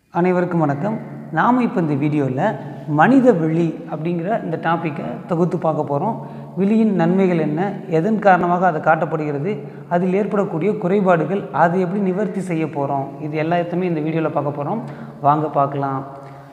அனைவருக்கும் வணக்கம் நாம் இப்போ இந்த வீடியோவில் மனித விழி அப்படிங்கிற இந்த டாப்பிக்கை தொகுத்து பார்க்க போகிறோம் விழியின் நன்மைகள் என்ன எதன் காரணமாக அது காட்டப்படுகிறது அதில் ஏற்படக்கூடிய குறைபாடுகள் அதை எப்படி நிவர்த்தி செய்ய போகிறோம் இது எல்லாத்தையுமே இந்த வீடியோவில் பார்க்க போகிறோம் வாங்க பார்க்கலாம்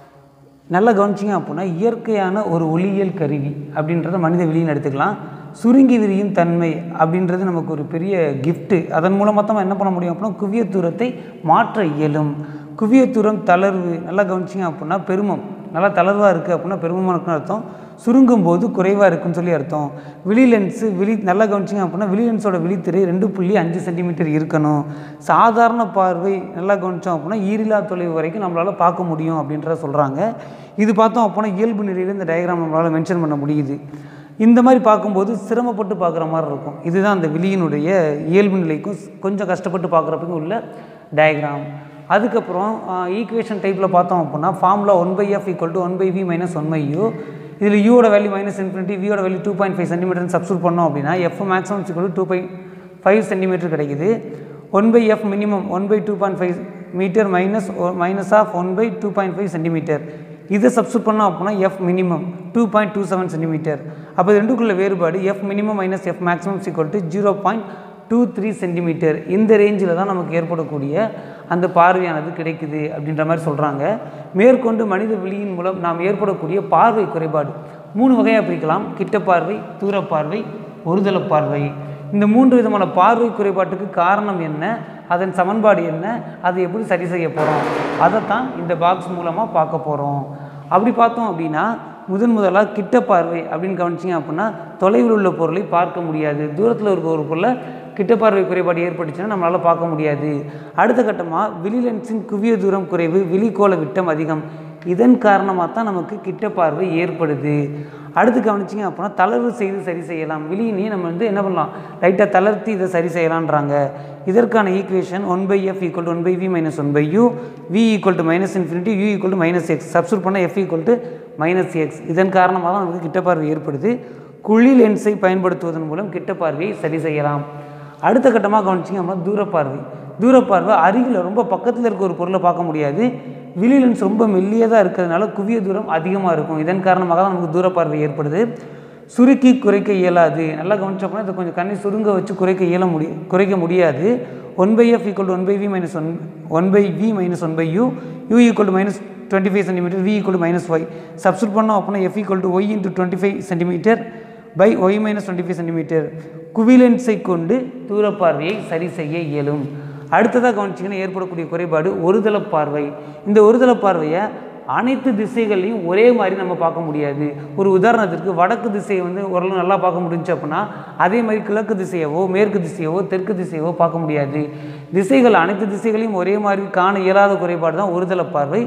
நல்லா கவனிச்சிங்க அப்படின்னா இயற்கையான ஒரு ஒளியியல் கருவி அப்படின்றத மனித விழின்னு எடுத்துக்கலாம் சுருங்கி விரியும் தன்மை அப்படின்றது நமக்கு ஒரு பெரிய கிஃப்ட்டு அதன் மூலமாக தான் என்ன பண்ண முடியும் அப்படின்னா குவிய தூரத்தை மாற்ற இயலும் குவிய தூரம் தளர்வு நல்லா கவனிச்சிங்க அப்படின்னா பெருமம் நல்லா தளர்வாக இருக்குது அப்படின்னா பெருமமாக இருக்குன்னு அர்த்தம் சுருங்கும் போது குறைவாக இருக்குன்னு சொல்லி அர்த்தம் விழி லென்ஸு விழி நல்லா கவனிச்சிங்க அப்படின்னா விழி லென்ஸோட விழித்திரை ரெண்டு புள்ளி அஞ்சு சென்டிமீட்டர் இருக்கணும் சாதாரண பார்வை நல்லா கவனித்தோம் அப்படின்னா ஈரிலா தொலைவு வரைக்கும் நம்மளால் பார்க்க முடியும் அப்படின்றத சொல்கிறாங்க இது பார்த்தோம் அப்படின்னா இயல்பு நிலையில் இந்த டயக்ராம் நம்மளால் மென்ஷன் பண்ண முடியுது இந்த மாதிரி பார்க்கும்போது சிரமப்பட்டு பார்க்குற மாதிரி இருக்கும் இதுதான் அந்த விழியினுடைய இயல்பு நிலைக்கும் கொஞ்சம் கஷ்டப்பட்டு பார்க்குறப்பையும் உள்ள டயக்ராம் அதுக்கப்புறம் ஈக்குவேஷன் டைப்பில் பார்த்தோம் அப்படின்னா formula one by f equal to one by v minus one by u இதில் யூவோட வேல்யூ மைனஸ் இன்ஃபினிட்டி வியோட value two point five centimetre substitute பண்ணோம் அப்படின்னா f maximum equal to by five centimetre கிடைக்குது one by f minimum one by two point five metre minus minus of one by two point five centimetre இதை substitute பண்ணோம் அப்படின்னா f minimum two point two seven centimetre அப்போ இது ரெண்டுக்குள்ள வேறுபாடு f minimum minus f maximum equal to zero point two three centimetre இந்த ரேஞ்சில் தான் நமக்கு ஏற்படக்கூடிய அந்த பார்வையானது கிடைக்குது அப்படின்ற மாதிரி சொல்கிறாங்க மேற்கொண்டு மனித விழியின் மூலம் நாம் ஏற்படக்கூடிய பார்வை குறைபாடு மூணு வகையாக பிரிக்கலாம் கிட்ட பார்வை தூர பார்வை ஒருதல பார்வை இந்த மூன்று விதமான பார்வை குறைபாட்டுக்கு காரணம் என்ன அதன் சமன்பாடு என்ன அதை எப்படி சரி செய்ய போகிறோம் அதைத்தான் இந்த பாக்ஸ் மூலமாக பார்க்க போகிறோம் அப்படி பார்த்தோம் அப்படின்னா முதன் முதலாக கிட்ட பார்வை அப்படின்னு கவனிச்சிங்க அப்படின்னா தொலைவில் உள்ள பொருளை பார்க்க முடியாது தூரத்தில் இருக்க ஒரு பொருளை கிட்ட பார்வை குறைபாடு ஏற்பட்டுச்சுன்னா நம்மளால் பார்க்க முடியாது அடுத்த கட்டமாக விழி லென்ஸின் குவிய தூரம் குறைவு விழிக்கோள விட்டம் அதிகம் இதன் காரணமாக தான் நமக்கு கிட்ட பார்வை ஏற்படுது அடுத்து கவனிச்சிங்க அப்படின்னா தளர்வு செய்து சரி செய்யலாம் விழியினையே நம்ம வந்து என்ன பண்ணலாம் லைட்டாக தளர்த்தி இதை சரி செய்யலான்றாங்க இதற்கான equation one by f equal to one by v minus one by u v equal to minus infinity u equal to minus x substitute பண்ணால் f equal to minus x இதன் காரணமாக தான் நமக்கு கிட்ட பார்வை ஏற்படுது குழி லென்ஸை பயன்படுத்துவதன் மூலம் கிட்ட பார்வையை சரி செய்யலாம் அடுத்த கட்டமாக கவனிச்சிங்க அப்படின்னா தூரப்பார்வை தூரப்பார்வை அருகில் ரொம்ப பக்கத்தில் இருக்க ஒரு பொருளை பார்க்க முடியாது விழி லென்ஸ் ரொம்ப மெல்லியதாக இருக்கிறதுனால குவிய தூரம் அதிகமாக இருக்கும் இதன் காரணமாக தான் நமக்கு தூரப்பார்வை ஏற்படுது சுருக்கி குறைக்க இயலாது நல்லா கவனிச்சோம்னா இதை கொஞ்சம் கண்ணை சுருங்க வச்சு குறைக்க இயல முடி குறைக்க முடியாது one by f equal to one by v minus one one by v minus one by u u equal to minus twenty five centimetre v equal to minus y substitute பண்ணோம் அப்படின்னா f equal to y into twenty five centimetre by y minus twenty five centimetre குவிலென்ஸை கொண்டு தூரப்பார்வையை சரி செய்ய இயலும் அடுத்ததாக கவனிச்சிங்கன்னா ஏற்படக்கூடிய குறைபாடு ஒருதல பார்வை இந்த ஒருதல பார்வையை அனைத்து திசைகள்லையும் ஒரே மாதிரி நம்ம பார்க்க முடியாது ஒரு உதாரணத்திற்கு வடக்கு திசையை வந்து ஓரளவு நல்லா பார்க்க முடிஞ்சு அப்படின்னா அதே மாதிரி கிழக்கு திசையவோ மேற்கு திசையவோ தெற்கு திசையவோ பார்க்க முடியாது திசைகள் அனைத்து திசைகளையும் ஒரே மாதிரி காண இயலாத குறைபாடு தான் ஒருதல பார்வை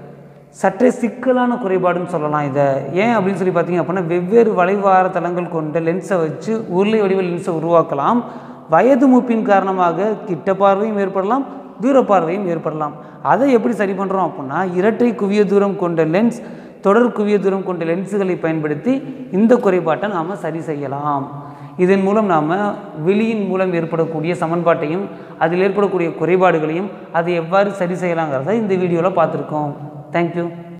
சற்றே சிக்கலான குறைபாடுன்னு சொல்லலாம் இதை ஏன் அப்படின்னு சொல்லி பார்த்தீங்க அப்படின்னா வெவ்வேறு வளைவார தளங்கள் கொண்ட லென்ஸை வச்சு உருளை வடிவ லென்ஸை உருவாக்கலாம் வயது மூப்பின் காரணமாக கிட்ட பார்வையும் ஏற்படலாம் தூர பார்வையும் ஏற்படலாம் அதை எப்படி சரி பண்ணுறோம் அப்படின்னா இரட்டை குவிய தூரம் கொண்ட லென்ஸ் தொடர் குவிய தூரம் கொண்ட லென்ஸுகளை பயன்படுத்தி இந்த குறைபாட்டை நாம் சரி செய்யலாம் இதன் மூலம் நாம் வெளியின் மூலம் ஏற்படக்கூடிய சமன்பாட்டையும் அதில் ஏற்படக்கூடிய குறைபாடுகளையும் அதை எவ்வாறு சரி செய்யலாங்கிறத இந்த வீடியோவில் பார்த்துருக்கோம் தேங்க்யூ